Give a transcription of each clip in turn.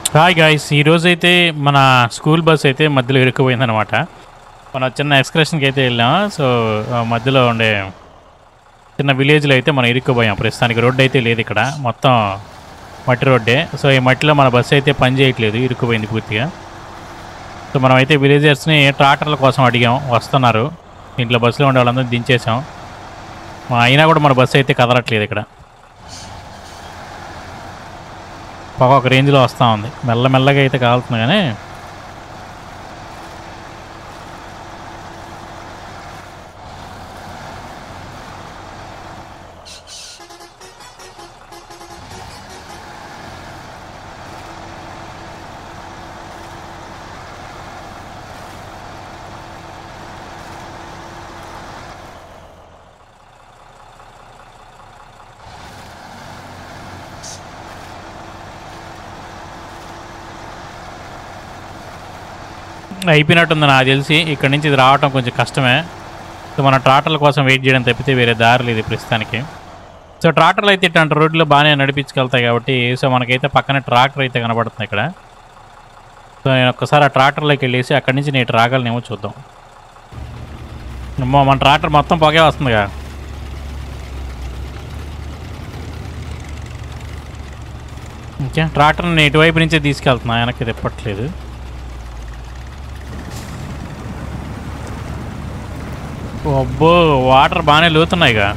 Hi guys ఈరోజు అయితే మన స్కూల్ బస్ అయితే మధ్యలో ఇరుక్కుపోయిందనమాట మనం చిన్న ఎక్స్కర్షన్కి అయితే వెళ్ళాం సో ఆ మధ్యలో ఉండే చిన్న విలేజ్లో అయితే మనం ఇరుక్కుపోయాం ప్రస్తుతానికి రోడ్డు అయితే లేదు ఇక్కడ మొత్తం మట్టి రోడ్డే సో ఈ మట్టిలో మన బస్సు అయితే పని చేయట్లేదు ఇరుక్కుపోయింది పూర్తిగా సో మనం అయితే విలేజర్స్ని ట్రాక్టర్ల కోసం అడిగాం వస్తున్నారు దీంట్లో బస్సులో ఉండే వాళ్ళందరూ దించేసాం మా అయినా కూడా మన బస్సు అయితే కదలట్లేదు ఇక్కడ పొగ ఒక రేంజ్లో వస్తూ ఉంది మెల్లమెల్లగా అయితే కాలుతుంది కానీ అయిపోయినట్టుంది నాకు తెలిసి ఇక్కడ నుంచి ఇది రావటం కొంచెం కష్టమే సో మన ట్రాక్టర్ల కోసం వెయిట్ చేయడం తప్పితే వేరే దారి లేదు ప్రస్తుతానికి సో ట్రాక్టర్లు అయితే ఇట్లాంటి రోడ్లు బాగానే నడిపించుకెళ్తాయి కాబట్టి సో మనకైతే పక్కనే ట్రాక్టర్ అయితే కనబడుతుంది ఇక్కడ సో నేను ఒక్కసారి ఆ ట్రాక్టర్లోకి వెళ్ళేసి అక్కడి నుంచి నేను రాగలనేమో చూద్దాం అమ్మో మన ట్రాక్టర్ మొత్తం పొగే వస్తుందిగా ఓకే ట్రాక్టర్ని ఇటువైపు నుంచే తీసుకెళ్తున్నా వెనక్కి తిప్పట్లేదు అబ్బో వాటర్ బాగానే లోతున్నాయిగా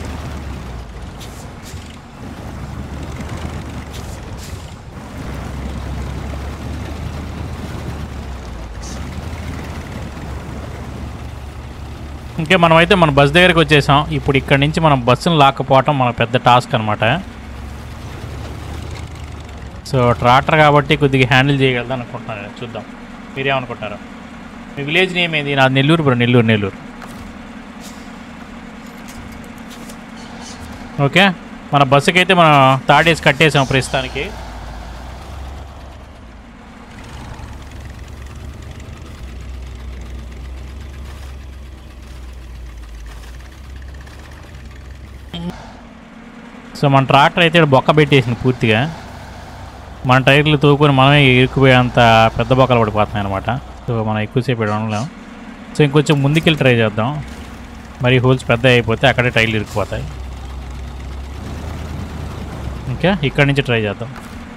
ఇంకా మనమైతే మన బస్ దగ్గరికి వచ్చేసాం ఇప్పుడు ఇక్కడ నుంచి మనం బస్సును లాక్కపోవటం మన పెద్ద టాస్క్ అనమాట సో ట్రాక్టర్ కాబట్టి కొద్దిగా హ్యాండిల్ చేయగలదు అనుకుంటున్నాను నేను. చూద్దాం మీరేమనుకుంటారు మీ విలేజ్ నేమ్ ఏంది నాది నెల్లూరు బ్రో నెల్లూరు నెల్లూరు ఓకే మన బస్సుకి అయితే మనం తాడేసి కట్టేసాం ప్రస్తుతానికి సో మన ట్రాక్టర్ అయితే ఇక్కడ బొక్క పెట్టేసింది పూర్తిగా మన టైర్లు తోకొని మనమే ఇరుక్కుపోయేంత పెద్ద బొక్కలు పడిపోతున్నాయి అనమాట సో మనం ఎక్కువసేపు ఇక్కడ ఉండలేం సో ఇంకొంచెం ముందుకెళ్ళి ట్రై చేద్దాం మరి హోల్స్ పెద్ద అయిపోతే అక్కడే టైర్లు ఇరుక్కుపోతాయి ఇంకా ఇక్కడి నుంచి ట్రై చేద్దాం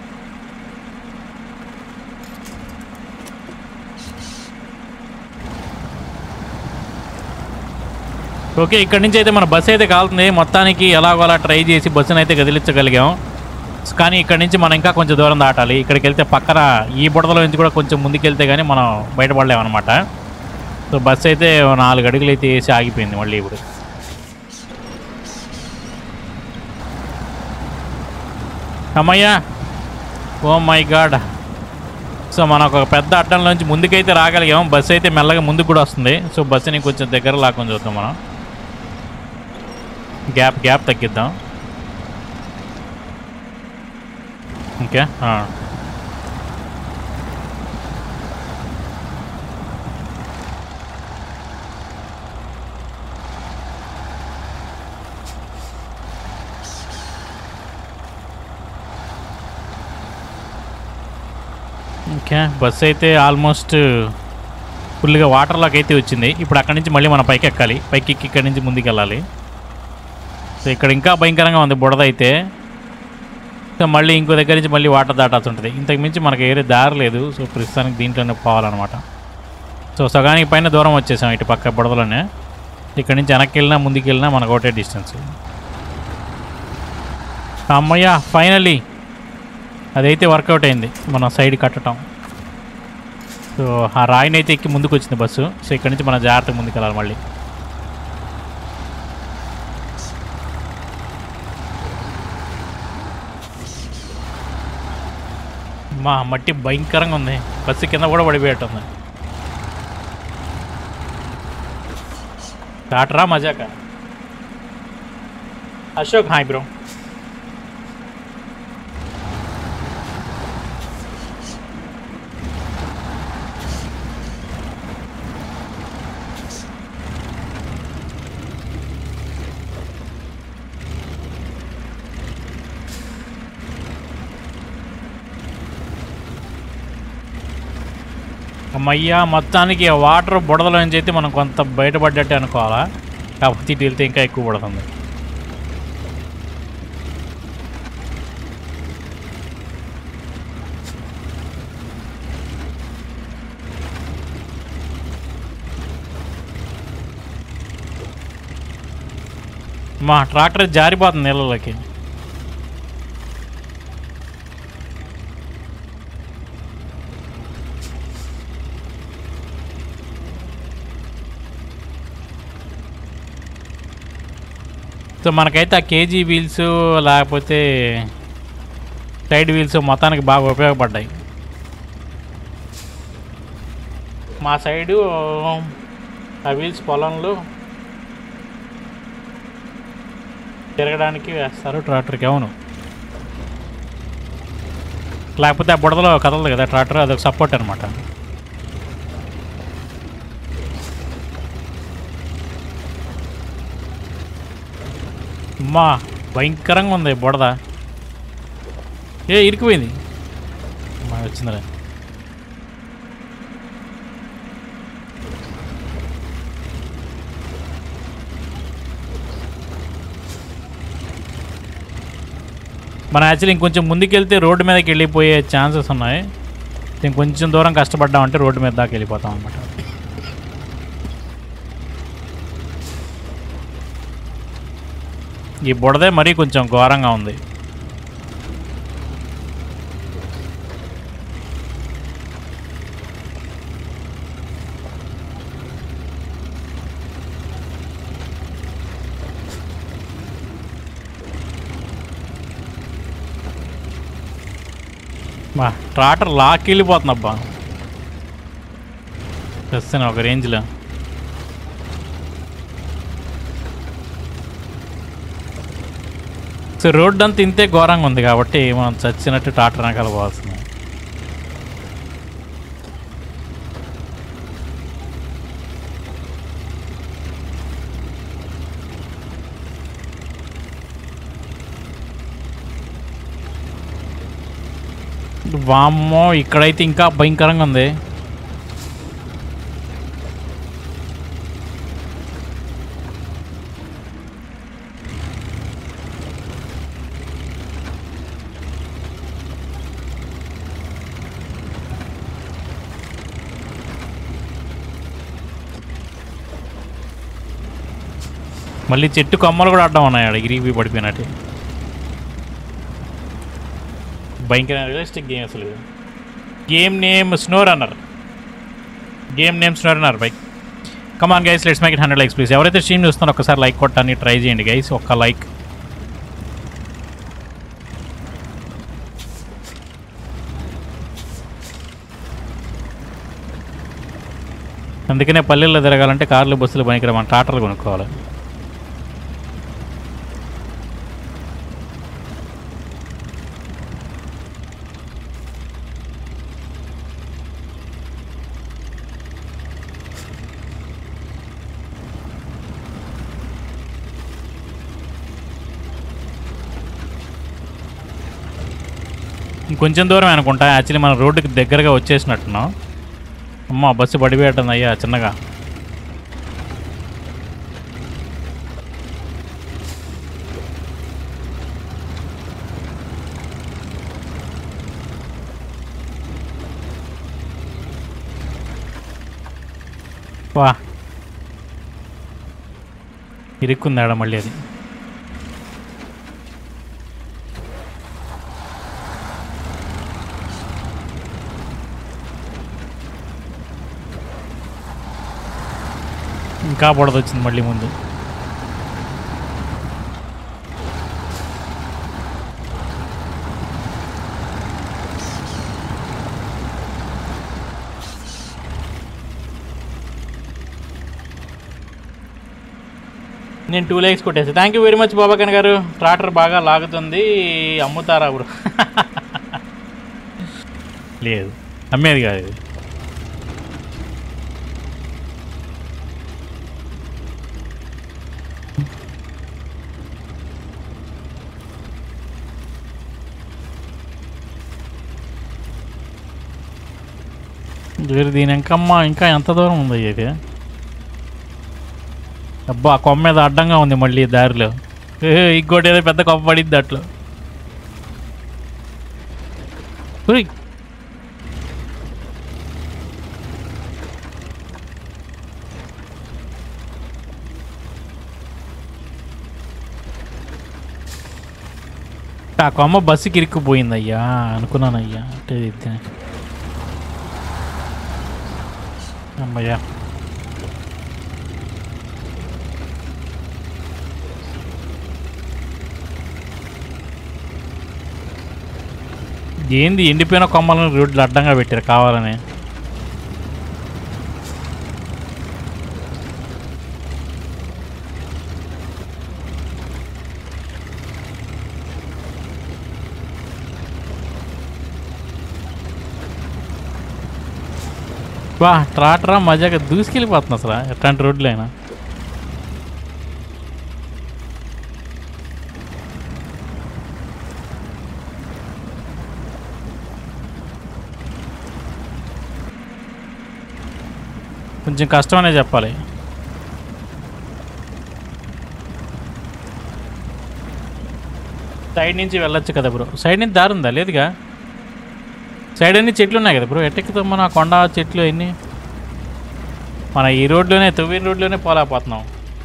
ఓకే ఇక్కడి నుంచి అయితే మన బస్సు అయితే కాలుతుంది మొత్తానికి ఎలాగో అలా ట్రై చేసి బస్సును అయితే కదిలించగలిగాం కానీ ఇక్కడి నుంచి మనం ఇంకా కొంచెం దూరం దాటాలి ఇక్కడికి వెళ్తే పక్కన ఈ బుడదలో నుంచి కూడా కొంచెం ముందుకెళ్తే కానీ మనం బయటపడలేమన్నమాట సో బస్సు అయితే ఓ నాలుగు అడుగులు అయితే వేసి ఆగిపోయింది మళ్ళీ ఇప్పుడు అమ్మయ్యా ఓ మై గాడ్ సో మనం ఒక పెద్ద అడ్డంలోంచి ముందుకైతే రాగలిగాం బస్సు అయితే మెల్లగా ముందుకు కూడా వస్తుంది సో బస్సుని కొంచెం దగ్గర లాక్కొని చూద్దాం మనం గ్యాప్ గ్యాప్ తగ్గిద్దాం ఓకే ఆ. ఓకే బస్ అయితే ఆల్మోస్ట్ ఫుల్గా వాటర్లోకి అయితే వచ్చింది ఇప్పుడు అక్కడి నుంచి మళ్ళీ మనం పైకి ఎక్కాలి పైకి ఎక్కి ఇక్కడి నుంచి ముందుకు వెళ్ళాలి సో ఇక్కడ ఇంకా భయంకరంగా ఉంది బుడద అయితే సో మళ్ళీ ఇంకో దగ్గర నుంచి మళ్ళీ వాటర్ దాటాల్సి ఉంటుంది ఇంతకు మించి మనకి ఏరే దారి లేదు సో ప్రస్తుతానికి దీంట్లోనే పోవాలన్నమాట సో సగానికి పైన దూరం వచ్చేసాం ఇటు పక్క బుడదలోనే ఇక్కడ నుంచి వెనక్కి వెళ్ళినా ముందుకు వెళ్ళినా మనకు ఒకటే డిస్టెన్స్ అమ్మయ్య ఫైనలీ అదైతే వర్కౌట్ అయింది మన సైడ్ కట్టడం సో ఆ రాయిని అయితే ఎక్కి ముందుకు వచ్చింది బస్సు సో ఇక్కడ నుంచి మనం జాగ్రత్తగా ముందుకు వెళ్ళాలి మళ్ళీ మా మట్టి భయంకరంగా ఉంది బస్సు కింద కూడా పడిపోయేట్టుంది టాటరా మజాక అశోక్ హాయ్ బ్రో అమ్మయ్యా మొత్తానికి ఆ వాటర్ బుడదలోంచి అయితే మనం కొంత బయటపడ్డట్టే అనుకోవాలా కాకపోతే ఇటు వెళ్తే ఇంకా ఎక్కువ పడుతుంది మా ట్రాక్టర్ జారిపోతుంది నీళ్ళలోకి సో మనకైతే ఆ కేజీ వీల్స్ లేకపోతే సైడ్ వీల్స్ మొత్తానికి బాగా ఉపయోగపడ్డాయి మా సైడు ఆ వీల్స్ పొలంలో తిరగడానికి వేస్తారు ట్రాక్టర్కి అవును లేకపోతే ఆ బుడదలో కదలదు కదా ట్రాక్టర్ అదొక సపోర్ట్ అనమాట అమ్మా భయంకరంగా ఉంది బుడద ఏ ఇరికిపోయింది అమ్మా వచ్చిందిరా మనం యాక్చువల్లీ ఇంకొంచెం ముందుకెళ్తే రోడ్డు మీదకి వెళ్ళిపోయే ఛాన్సెస్ ఉన్నాయి ఇంకొంచెం దూరం కష్టపడ్డామంటే రోడ్డు మీద దాకా వెళ్ళిపోతాం అనమాట ఈ బుడదే మరీ కొంచెం ఘోరంగా ఉంది బా ట్రాక్టర్ లాక్ వెళ్ళిపోతుంది అబ్బా వస్తాను ఒక రేంజ్లో సో రోడ్డు అంతా ఇంతే ఘోరంగా ఉంది కాబట్టి మనం చచ్చినట్టు ట్రాక్టర్ వెనకాల పోవాల్సింది వామ్మో ఇక్కడైతే ఇంకా భయంకరంగా ఉంది మళ్ళీ చెట్టు కొమ్మలు కూడా అడ్డం ఉన్నాయి ఆడ ఇరిగిపోయి పడిపోయినట్టు భయంకర రియలిస్టిక్ గేమ్ అసలు ఇది. Game name snow runner game name snow runner bike come on guys let's make it hundred likes please ఎవరైతే స్ట్రీమ్ చూస్తున్నారో ఒకసారి లైక్ కొట్టడానికి ట్రై చేయండి గైస్ ఒక్క లైక్ అందుకనే పల్లెల్లో తిరగాలంటే కార్లు బస్సులు పనికిరా మన ట్రాక్టర్లు కొనుక్కోవాలి ఇంకొంచెం దూరం అనుకుంటా యాక్చువల్లీ మన రోడ్డుకి దగ్గరగా వచ్చేసినట్టున్నాం అమ్మ బస్సు పడిపోయట్టుంది అయ్యా చిన్నగా వా ఇరుక్కుంది ఆడ మళ్ళీ అది ఇంకా బుడదొచ్చింది మళ్ళీ ముందు నేను టూ లేక్స్ కొట్టేసి థ్యాంక్ యూ వెరీ మచ్ బాబాకన్ గారు ట్రాక్టర్ బాగా లాగుతుంది అమ్ముతారా బ్రో లేదు అమ్మేది కాదు ఇది వేరు దీని ఇంకమ్మ ఇంకా ఎంత దూరం ఉంది ఇది అబ్బా ఆ కొమ్మ మీద అడ్డంగా ఉంది మళ్ళీ ఈ దారిలో ఏ, ఇంకోటి ఏదో పెద్ద కొమ్మ పడిద్ది అట్లా ఉయ్. ఆ కొమ్మ బస్సుకి ఇరుక్కుపోయింది అయ్యా అనుకున్నాను అయ్యా అంటే ఇది అమ్మయ్యా ఏంది ఎండిపోయిన కొమ్మలను రోడ్లు అడ్డంగా పెట్టారు కావాలని వా ట్రాటరా మజాగా దూసుకెళ్ళిపోతుంది అసలు ఎట్లాంటి రోడ్లు అయినా కొంచెం కష్టమనే చెప్పాలి సైడ్ నుంచి వెళ్ళొచ్చు కదా బ్రో సైడ్ నుంచి దారి ఉందా లేదుగా సైడ్ అన్ని చెట్లు ఉన్నాయి కదా బ్రో ఎట్టెక్కుతాం మన ఆ కొండ చెట్లు అన్నీ మన ఈ రోడ్లోనే తొవ్విన రోడ్లోనే పోలేకపోతున్నాం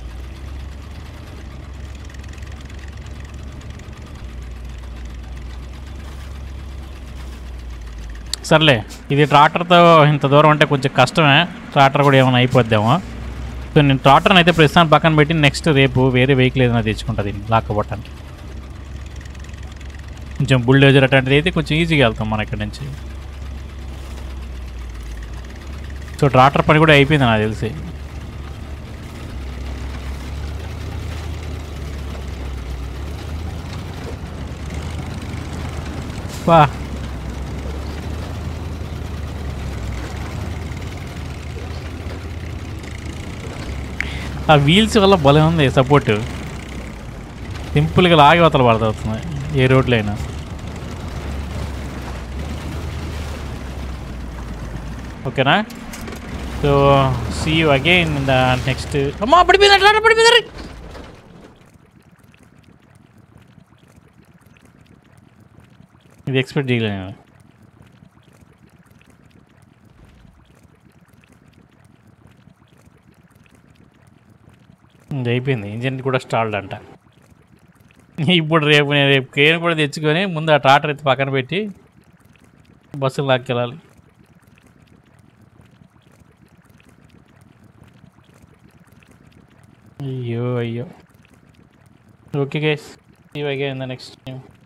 సర్లే ఇది ట్రాక్టర్తో ఇంత దూరం అంటే కొంచెం కష్టమే ట్రాక్టర్ కూడా ఏమైనా అయిపోద్దేమో సో నేను ట్రాక్టర్ని అయితే ప్రస్తుతం పక్కన పెట్టి నెక్స్ట్ రేపు వేరే వెహికల్ ఏదైనా తెచ్చుకుంటా దీన్ని లాక్కపోవటానికి కొంచెం బుల్డోజర్ అట్లాంటిది అయితే కొంచెం ఈజీగా వెళ్తాం మనం ఇక్కడ నుంచి సో ట్రాక్టర్ పని కూడా అయిపోయింది నాకు తెలిసి వా ఆ వీల్స్ వల్ల భలే ఉంది సపోర్ట్ సింపుల్గా లాగి అవతల పడుతుంది ఏ రోడ్లో అయినా ఓకేనా so see you again the next అమ్మా పడిపోయింది అట్లా పడిపోయింది ఇది ఎక్స్పెక్ట్ చేయలేదు నేను ఇది అయిపోయింది ఇంజిన్ కూడా స్టాల్డ్ అంట ఇప్పుడు రేపు నేను రేపు కేన్ కూడా తెచ్చుకొని ముందు ఆ టాటర్ ఎత్తి పక్కన పెట్టి బస్సులు లాక్కెళ్ళాలి అయ్యో అయ్యో ఓకే గైస్ ఇవగే ఇన్ ద నెక్స్ట్ టైం